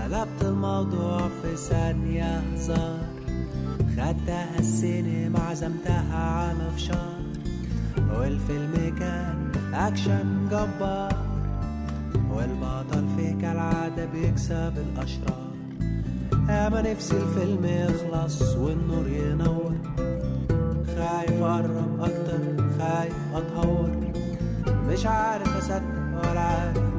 قلبت الموضوع في ثانية هزار خدتها السينما عزمتها على فشار والفيلم كان أكشن جبار والبطل فيه كالعادة بيكسب الأشرار أما نفسي الفيلم يخلص والنور ينور خايف أقرب أكتر خايف أتهور مش عارف أصدق ولا عارف